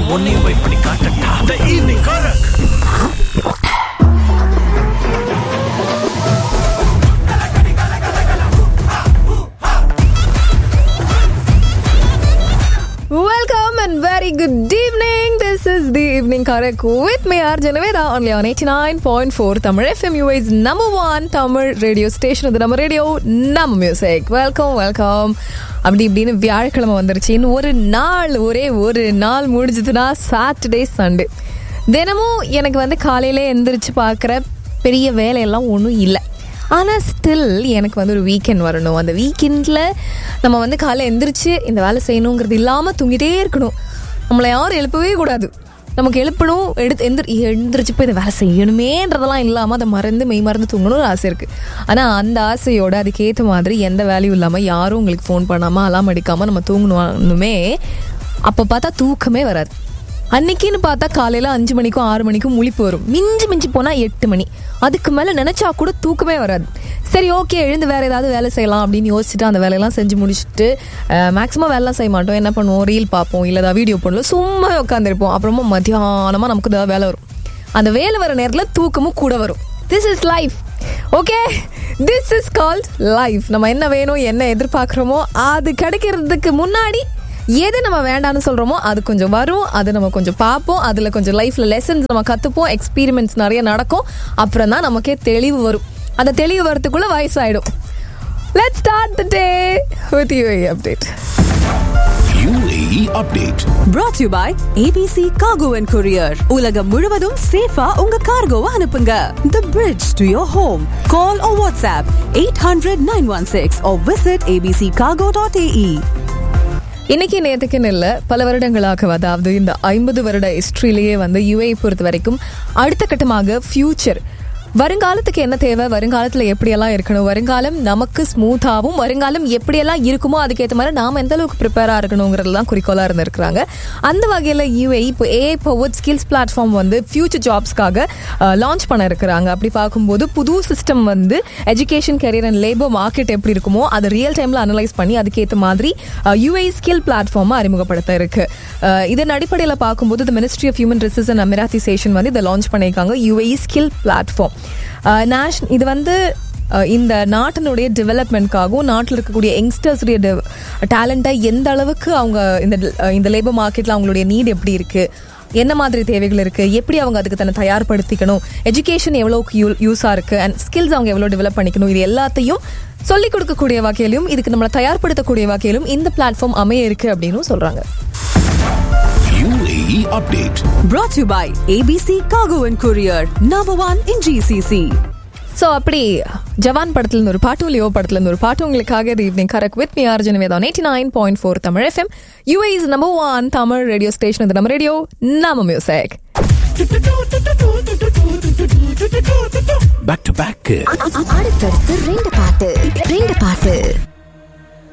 உன்னையும் போய் பண்ணி காட்டட்டா the evening karak Welcome and very good evening. This is the evening correct with me, R. Janaveda, only on 89.4 Tamil FM UA's number one Tamil radio station. இது நம்ம radio நம்ம music welcome welcome அப்படி இப்படின்னு வியாழக்கிழமை வந்துருச்சு இன்னும் ஒரு நாள் ஒரே ஒரு நாள் முடிஞ்சதுன்னா சாட்டர்டே சண்டே தினமும் எனக்கு வந்து காலையில எந்திரிச்சு பார்க்குற பெரிய வேலையெல்லாம் ஒன்றும் இல்லை ஆனால் ஸ்டில் எனக்கு வந்து ஒரு வீக்கெண்ட் வரணும் அந்த வீக்கெண்டில் நம்ம வந்து காலைல எந்திரிச்சு இந்த வேலை செய்யணுங்கிறது இல்லாமல் தூங்கிட்டே இருக்கணும் நம்மளை யாரும் எழுப்பவே கூடாது நமக்கு எழுப்பணும் எடுத்து எந்திரி எழுந்திரிச்சு போய் இந்த வேலை செய்யணுமேன்றதெல்லாம் இல்லாமல் அதை மறந்து மெய் மறந்து தூங்கணும்னு ஒரு ஆசை இருக்குது ஆனால் அந்த ஆசையோட அதுக்கேற்ற மாதிரி எந்த வேலையும் இல்லாமல் யாரும் உங்களுக்கு ஃபோன் பண்ணாமல் அலாம் அடிக்காமல் நம்ம தூங்கணுமே அப்போ பார்த்தா தூக்கமே வராது அன்னைக்குன்னு பார்த்தா காலையில் அஞ்சு மணிக்கும் ஆறு மணிக்கும் முழிப்பு வரும் மிஞ்சி மிஞ்சி போனால் எட்டு மணி அதுக்கு மேலே நினச்சா கூட தூக்கமே வராது சரி ஓகே எழுந்து வேறு ஏதாவது வேலை செய்யலாம் அப்படின்னு யோசிச்சுட்டு அந்த வேலையெல்லாம் செஞ்சு முடிச்சுட்டு மேக்ஸிமம் வேலைலாம் செய்ய மாட்டோம் என்ன பண்ணுவோம் ரீல் பார்ப்போம் இல்லை ஏதாவது வீடியோ பண்ணுவோம் சும்மா உட்காந்துருப்போம் அப்புறமா மத்தியானமாக நமக்கு ஏதாவது வேலை வரும் அந்த வேலை வர நேரத்தில் தூக்கமும் கூட வரும் this is life okay this is called life நம்ம என்ன வேணும் என்ன எதிர்பார்க்குறோமோ அது கிடைக்கிறதுக்கு முன்னாடி எது நம்ம வேண்டாம்னு சொல்கிறோமோ அது கொஞ்சம் வரும் அது நம்ம கொஞ்சம் பார்ப்போம் அதில் கொஞ்சம் லைஃப்பில் லெசன்ஸ் நம்ம கற்றுப்போம் எக்ஸ்பீரிமெண்ட்ஸ் நிறைய நடக்கும் அப்புறம் தான் நமக்கே தெளிவு வரும் அந்த தெளிவு வரத்துக்குள்ளே வயசாயிடும் let start the day with you update UAE update brought to you by ABC Cargo and Courier. உலகம் முழுவதும் சேஃபா உங்க கார்கோவை அனுப்புங்க. The bridge to your home. Call or WhatsApp 800-916 or visit abccargo.ae. இன்னைக்கு நேத்துக்குன்னு இல்லை பல வருடங்களாக அதாவது இந்த ஐம்பது வருட ஹிஸ்ட்ரியிலேயே வந்து யுஏ பொறுத்த வரைக்கும் அடுத்த கட்டமாக ஃபியூச்சர் வருங்காலத்துக்கு என்ன தேவை வருங்காலத்தில் எப்படியெல்லாம் இருக்கணும் வருங்காலம் நமக்கு ஸ்மூத்தாகவும் வருங்காலம் எப்படியெல்லாம் இருக்குமோ அதுக்கேற்ற மாதிரி நாம் எந்த அளவுக்கு ப்ரிப்பேராக இருக்கணுங்கிறதுலாம் குறிக்கோளாக இருந்திருக்கிறாங்க அந்த வகையில் யூஏ இப்போ ஏ பவர்ட் ஸ்கில்ஸ் பிளாட்ஃபார்ம் வந்து ஃபியூச்சர் ஜாப்ஸ்க்காக லான்ச் பண்ண இருக்கிறாங்க அப்படி பார்க்கும்போது புது சிஸ்டம் வந்து education career and labour market எப்படி இருக்குமோ அதை ரியல் டைமில் அனலைஸ் பண்ணி அதுக்கேற்ற மாதிரி யூஏ ஸ்கில் பிளாட்ஃபார்மை அறிமுகப்படுத்த இருக்கு அஹ் இதன் அடிப்படையில் பார்க்கும்போது the ministry of human research and Emiratisation வந்து இதை லான்ச் பண்ணியிருக்காங்க யூஏ ஸ்கில் பிளாட்ஃபார்ம் நேஷன் இது வந்து அஹ் இந்த நாட்டினுடைய டெவலப்மெண்ட்காகவும் நாட்டில் இருக்கக்கூடிய யங்ஸ்டர்ஸுடைய டேலண்ட்டை எந்த அளவுக்கு அவங்க இந்த அஹ் இந்த லேபர் மார்க்கெட்டில் அவங்களுடைய நீட் எப்படி இருக்குது என்ன மாதிரி தேவைகள் இருக்குது எப்படி அவங்க அதுக்கு தன்னை தயார்படுத்திக்கணும் எஜுகேஷன் எவ்வளோக்கு யூ யூஸாக இருக்குது அண்ட் ஸ்கில்ஸ் அவங்க எவ்வளோ டெவலப் பண்ணிக்கணும் இது எல்லாத்தையும் சொல்லிக் கொடுக்கக்கூடிய வகையிலும் இதுக்கு நம்மளை தயார்படுத்தக்கூடிய வகையிலும் இந்த பிளாட்ஃபார்ம் அமைய இருக்கு அப்படின்னு சொல்கிறாங்க UAE update Brought to you by ABC Cargo and Courier. Number one in GCC. So அப்படி ஜவான் படத்துல இருந்து ஒரு பாட்டும் லியோ படத்துல இருந்து ஒரு பாட்டு உங்களுக்காக இது evening correct with me Arjun வேதம் eighty nine point four Tamil FM UAE's number one Tamil radio station இது நம்ம ரேடியோ நம்ம மியூசிக் back to back அடுத்தடுத்து ரெண்டு பாட்டு ரெண்டு பாட்டு